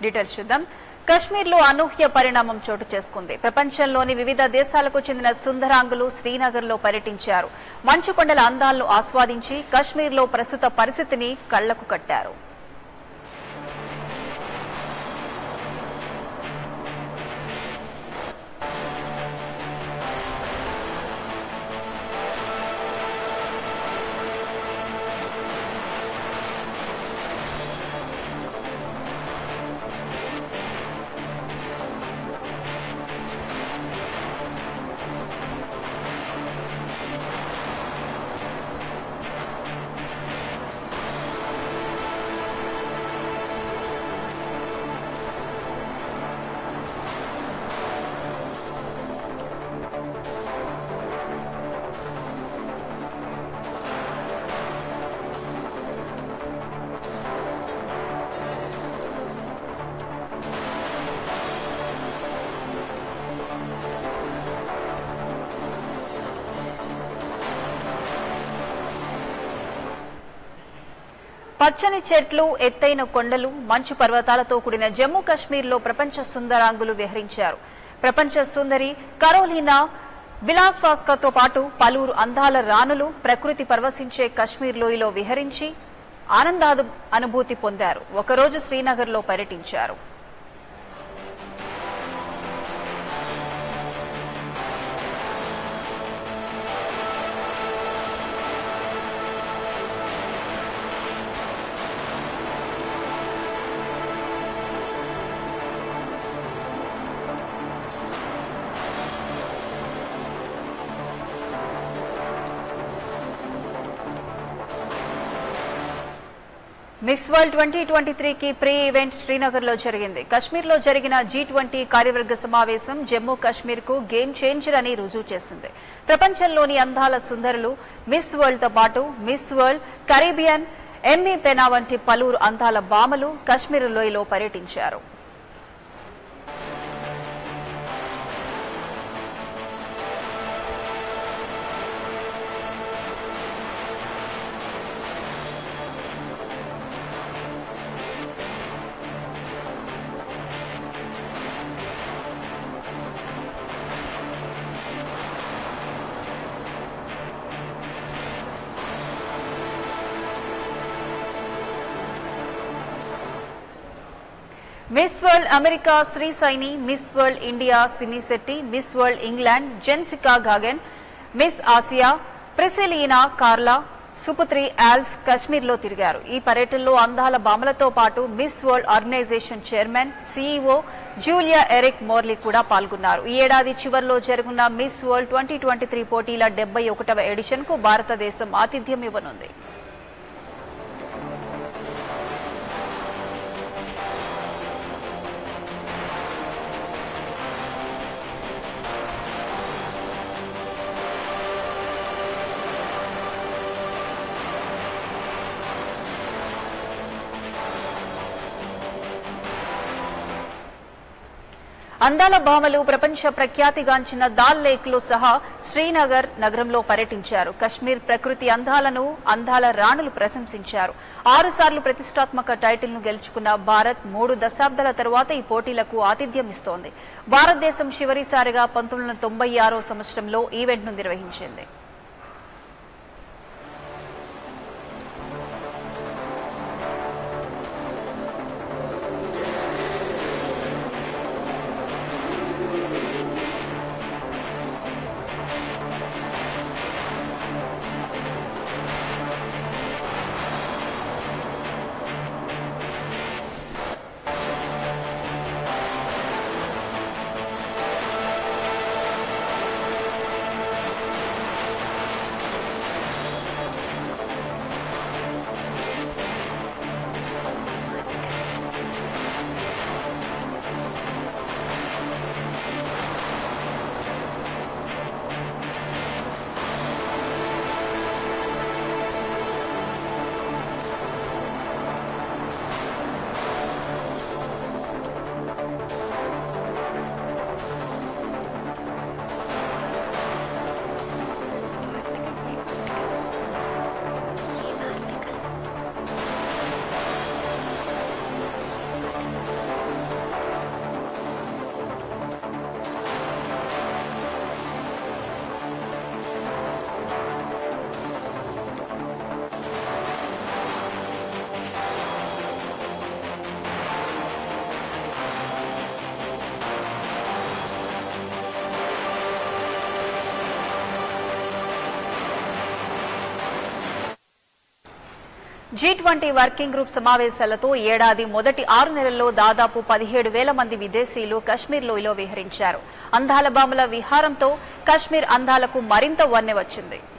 details చూద్దాం కశ్మీర్లో అనూహ్య పరిణామం చోటు చేసుకుంది ప్రపంచంలోని వివిధ దేశాలకు చెందిన సుందరాంగులు శ్రీనగర్లో పర్యటించారు మంచుకొండల అందాలను ఆస్వాదించి కశ్మీర్లో ప్రస్తుత పరిస్థితిని కళ్లకు కట్టారు పచ్చని చెట్లు ఎత్తైన కొండలు మంచు పర్వతాలతో కూడిన జమ్మూ కశ్మీర్లో ప్రపంచ సుందరాంగులు విహరించారు ప్రపంచ సుందరి కరోలినా బిలాస్వాస్కాతో పాటు పలువురు అందాల రాణులు ప్రకృతి పరవశించే కశ్మీర్ లోయలో విహరించి ఆనందాదు అనుభూతి పొందారు ఒకరోజు శ్రీనగర్లో పర్యటించారు మిస్ వరల్డ్ ట్వంటీ ట్వంటీ త్రీకి ప్రీ ఈవెంట్ శ్రీనగర్ లో జరిగింది కశ్మీర్ లో జరిగిన జీ ట్వంటీ కార్యవర్గ సమావేశం జమ్మూ కశ్మీర్ కు గేమ్ చేంజర్ అని రుజువు చేసింది ప్రపంచంలోని అందాల సుందరులు మిస్ వరల్డ్ తో పాటు Miss World Caribbean Emmy Pena వంటి పలువురు అందాల భామలు కశ్మీర్ లోయలో పర్యటించారు Miss World America Shree Saini Miss World India Sini Shetty Miss World England Jessica Gagen Miss Asia Priscilla Carla Sapuutri Yules Kashmir లో తిరిగారు ఈ పర్యటనలో అందాల బామలతో పాటు Miss World organization chairman CEO Julia Eric Morley కూడా పాల్గొన్నారు ఈ ఏడాది చివరిలో జరుగున్న Miss World twenty twenty three పోటీల డెబ్బై ఒకటవ ఎడిషన్ కు భారతదేశం ఆతిథ్యం ఇవ్వనుంది అందాల భామలు ప్రపంచ ప్రఖ్యాతిగాంచిన దాల్ లేక్ లో సహా శ్రీనగర్ నగరంలో పర్యటించారు కశ్మీర్ ప్రకృతి అందాలను అందాల రాణులు ప్రశంసించారు ఆరు సార్లు ప్రతిష్టాత్మక టైటిల్ ను గెలుచుకున్న భారత్ మూడు దశాబ్దాల తరువాత ఈ పోటీలకు ఆతిథ్యం ఇస్తోంది భారతదేశం చివరిసారిగా పంతొమ్మిది వందల తొంభై ఆరో సంవత్సరంలో ఈవెంట్ ను నిర్వహించింది జీ ట్వంటీ వర్కింగ్ గ్రూప్ సమావేశాలతో ఏడాది మొదటి ఆరు నెలల్లో దాదాపు పదిహేడు వేల మంది విదేశీయులు కశ్మీర్ లోయలో విహరించారు అందాల బాముల విహారంతో కశ్మీర్ అందాలకు మరింత వన్నె వచ్చింది